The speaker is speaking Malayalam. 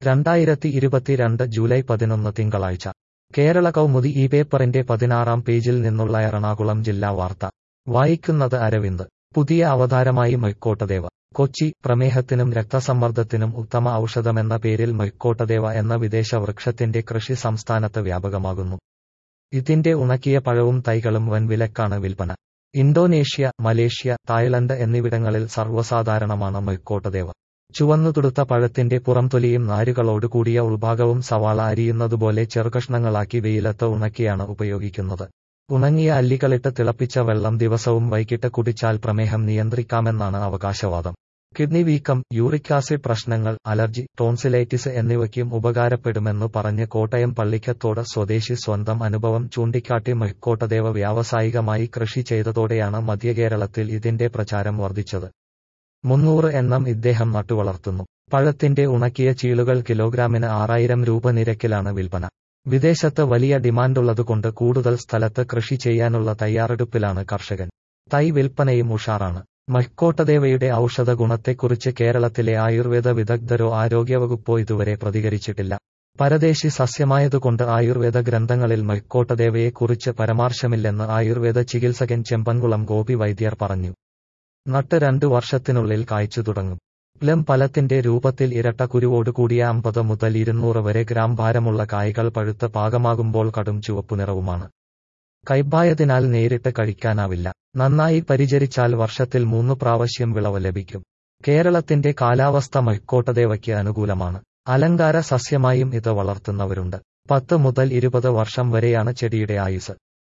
രണ്ടായിരത്തി ഇരുപത്തിരണ്ട് ജൂലൈ പതിനൊന്ന് തിങ്കളാഴ്ച കേരള കൗമുദി ഈ പേപ്പറിന്റെ പതിനാറാം പേജിൽ നിന്നുള്ള എറണാകുളം ജില്ലാ വാർത്ത വായിക്കുന്നത് അരവിന്ദ് പുതിയ അവതാരമായി മൊയ്ക്കോട്ടദേവ കൊച്ചി പ്രമേഹത്തിനും രക്തസമ്മർദ്ദത്തിനും ഉത്തമ ഔഷധമെന്ന പേരിൽ മൊയ്ക്കോട്ടദേവ എന്ന വിദേശ വൃക്ഷത്തിന്റെ കൃഷി സംസ്ഥാനത്ത് വ്യാപകമാകുന്നു ഇതിന്റെ ഉണക്കിയ പഴവും തൈകളും വൻ വിലക്കാണ് വിൽപ്പന ഇന്തോനേഷ്യ മലേഷ്യ തായ്ലൻഡ് എന്നിവിടങ്ങളിൽ സർവ്വസാധാരണമാണ് മൊയ്ക്കോട്ടദേവ ചുവന്നുതുടുത്ത പഴത്തിന്റെ പുറംതൊലിയും നാരുകളോട് കൂടിയ ഉൾഭാഗവും സവാള അരിയുന്നതുപോലെ ചെറുകഷ്ണങ്ങളാക്കി വെയിലത്ത് ഉണക്കിയാണ് ഉപയോഗിക്കുന്നത് ഉണങ്ങിയ അല്ലികളിട്ട് തിളപ്പിച്ച വെള്ളം ദിവസവും വൈകിട്ട് കുടിച്ചാൽ പ്രമേഹം നിയന്ത്രിക്കാമെന്നാണ് അവകാശവാദം കിഡ്നി വീക്കം യൂറിക് ആസിഡ് പ്രശ്നങ്ങൾ അലർജി ടോൺസിലൈറ്റിസ് എന്നിവയ്ക്കും ഉപകാരപ്പെടുമെന്നു പറഞ്ഞ് കോട്ടയം പള്ളിക്കത്തോട് സ്വദേശി സ്വന്തം അനുഭവം ചൂണ്ടിക്കാട്ടി മഹിക്കോട്ടദേവ വ്യാവസായികമായി കൃഷി ചെയ്തതോടെയാണ് മധ്യകേരളത്തിൽ ഇതിന്റെ പ്രചാരം വർദ്ധിച്ചത് മുന്നൂറ് എണ്ണം ഇദ്ദേഹം നട്ടുവളർത്തുന്നു പഴത്തിന്റെ ഉണക്കിയ ചീളുകൾ കിലോഗ്രാമിന് ആറായിരം രൂപ നിരക്കിലാണ് വിൽപ്പന വിദേശത്ത് വലിയ ഡിമാൻഡുള്ളതുകൊണ്ട് കൂടുതൽ സ്ഥലത്ത് കൃഷി ചെയ്യാനുള്ള തയ്യാറെടുപ്പിലാണ് കർഷകൻ തൈ വിൽപ്പനയും ഉഷാറാണ് മഹിക്കോട്ടദേവയുടെ ഔഷധ ഗുണത്തെക്കുറിച്ച് കേരളത്തിലെ ആയുർവേദ വിദഗ്ധരോ ആരോഗ്യവകുപ്പോ ഇതുവരെ പ്രതികരിച്ചിട്ടില്ല പരദേശി സസ്യമായതുകൊണ്ട് ആയുർവേദ ഗ്രന്ഥങ്ങളിൽ മഹിക്കോട്ടദേവയെക്കുറിച്ച് പരാമർശമില്ലെന്ന് ആയുർവേദ ചികിത്സകൻ ചെമ്പൻകുളം ഗോപി വൈദ്യർ പറഞ്ഞു നട്ട് രണ്ടു വർഷത്തിനുള്ളിൽ കായ്ച്ചു തുടങ്ങും പ്ലം ഫലത്തിന്റെ രൂപത്തിൽ ഇരട്ട കുരുവോടുകൂടിയ അമ്പത് മുതൽ ഇരുന്നൂറ് വരെ ഗ്രാം ഭാരമുള്ള കായ്കൾ പഴുത്ത് പാകമാകുമ്പോൾ കടും ചുവപ്പു നിറവുമാണ് കൈപ്പായതിനാൽ നേരിട്ട് കഴിക്കാനാവില്ല നന്നായി പരിചരിച്ചാൽ വർഷത്തിൽ മൂന്ന് പ്രാവശ്യം വിളവ് ലഭിക്കും കേരളത്തിന്റെ കാലാവസ്ഥ മഹിക്കോട്ടദേവയ്ക്ക് അനുകൂലമാണ് അലങ്കാര സസ്യമായും ഇത് വളർത്തുന്നവരുണ്ട് പത്ത് മുതൽ ഇരുപത് വർഷം വരെയാണ് ചെടിയുടെ ആയുസ്